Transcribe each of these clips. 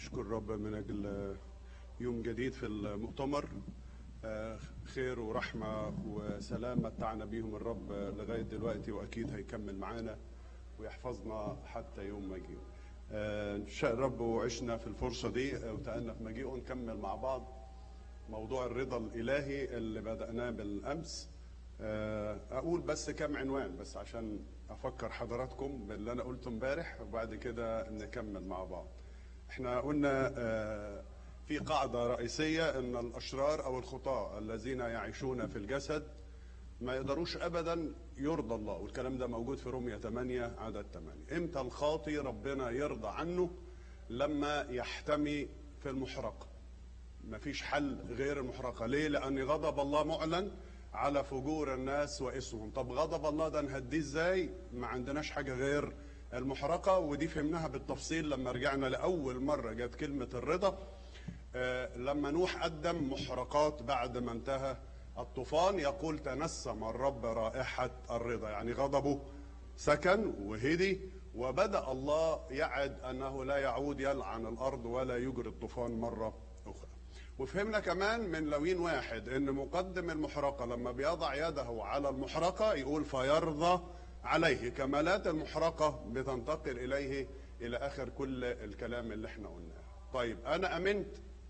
نشكر الرب من اجل يوم جديد في المؤتمر آه، خير ورحمه وسلام متعنا بيهم الرب لغايه دلوقتي واكيد هيكمل معانا ويحفظنا حتى يوم مجيئه. آه، ان شاء الرب وعشنا في الفرصه دي آه، وتأنا في مجيئه نكمل مع بعض موضوع الرضا الالهي اللي بدأناه بالامس. آه، اقول بس كم عنوان بس عشان افكر حضراتكم باللي انا قلته امبارح وبعد كده نكمل مع بعض. احنا قلنا آه، في قاعدة رئيسية ان الاشرار او الخطاة الذين يعيشون في الجسد ما يقدروش ابدا يرضى الله والكلام ده موجود في رومية 8 عدد 8 امتى الخاطي ربنا يرضى عنه لما يحتمي في المحرقة مفيش حل غير المحرقة ليه لان غضب الله معلن على فجور الناس واسمهم طب غضب الله ده نهديه ازاي ما عندناش حاجة غير المحرقة ودي فهمناها بالتفصيل لما رجعنا لأول مرة جت كلمة الرضا آه، لما نوح قدم محرقات بعد ما انتهى الطوفان يقول تنسم الرب رائحة الرضا يعني غضبه سكن وهدي وبدأ الله يعد أنه لا يعود يلعن الأرض ولا يجري الطوفان مرة أخرى وفهمنا كمان من لوين واحد ان مقدم المحرقة لما بيضع يده على المحرقة يقول فيرضى عليه كمالات المحرقة بتنتقل إليه إلى آخر كل الكلام اللي احنا قلناه طيب أنا أمنت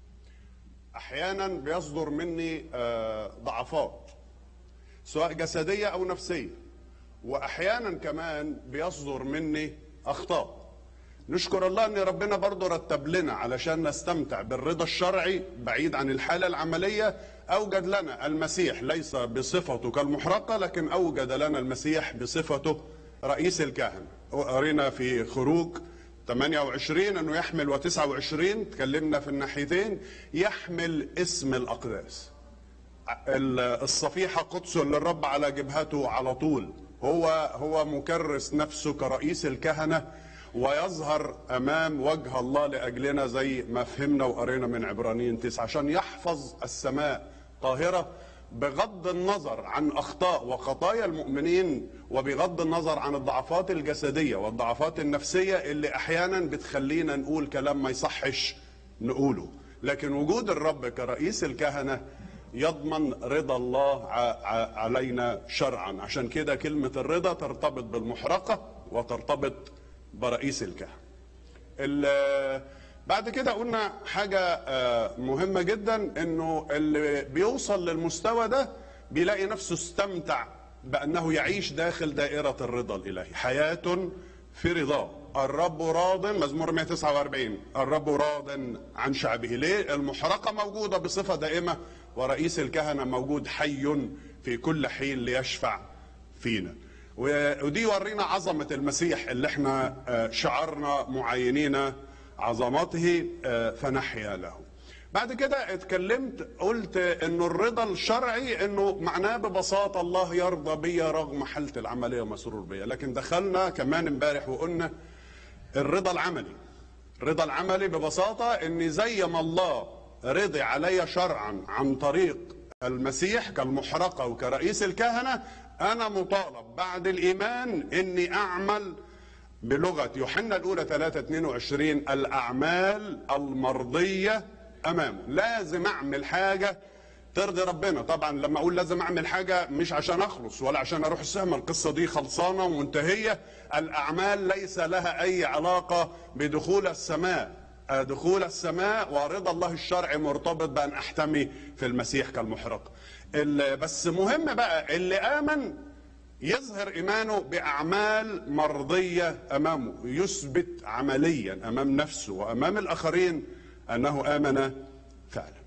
أحيانا بيصدر مني آه، ضعفات سواء جسدية أو نفسية وأحيانا كمان بيصدر مني أخطاء نشكر الله ان ربنا برضه رتب لنا علشان نستمتع بالرضا الشرعي بعيد عن الحاله العمليه اوجد لنا المسيح ليس بصفته كالمحرقه لكن اوجد لنا المسيح بصفته رئيس الكهنه قرينا في خروج 28 انه يحمل و29 تكلمنا في الناحيتين يحمل اسم الاقداس الصفيحة قدس للرب على جبهته على طول هو هو مكرس نفسه كرئيس الكهنة ويظهر أمام وجه الله لأجلنا زي ما فهمنا وقرينا من عبرانيين تسعة عشان يحفظ السماء طاهرة بغض النظر عن أخطاء وخطايا المؤمنين وبغض النظر عن الضعفات الجسدية والضعفات النفسية اللي أحيانا بتخلينا نقول كلام ما يصحش نقوله لكن وجود الرب كرئيس الكهنة يضمن رضا الله ع- ع- علينا شرعا عشان كده كلمة الرضا ترتبط بالمحرقة وترتبط برئيس الكهنة ال- بعد كده قلنا حاجة آه، مهمة جدا انه اللي بيوصل للمستوى ده بيلاقي نفسه استمتع بانه يعيش داخل دائرة الرضا الالهي حياة في رضاه الرب راض مزمور 149 الرب راض عن شعبه ليه المحرقة موجودة بصفة دائمة ورئيس الكهنة موجود حي في كل حين ليشفع فينا و- ودي يورينا عظمة المسيح اللي احنا آه، شعرنا معينين عظمته آه، فنحيا له بعد كده اتكلمت قلت انه الرضا الشرعي انه معناه ببساطة الله يرضى بيا رغم حالة العملية مسرور بيا لكن دخلنا كمان امبارح وقلنا الرضا العملي الرضا العملي ببساطة ان زي ما الله رضي علي شرعا عن طريق المسيح كالمحرقة وكرئيس الكهنة انا مطالب بعد الايمان اني اعمل بلغة يوحنا الأولى 3 22 الأعمال المرضية أمامه لازم أعمل حاجة ترضي ربنا طبعا لما أقول لازم أعمل حاجة مش عشان أخلص ولا عشان أروح السما القصة دي خلصانة ومنتهية الأعمال ليس لها أي علاقة بدخول السماء آه، دخول السماء ورضا الله الشرعي مرتبط بأن أحتمي في المسيح كالمحرق ال- بس مهم بقى اللي آمن يظهر ايمانه باعمال مرضيه امامه يثبت عمليا امام نفسه وامام الاخرين انه امن فعلا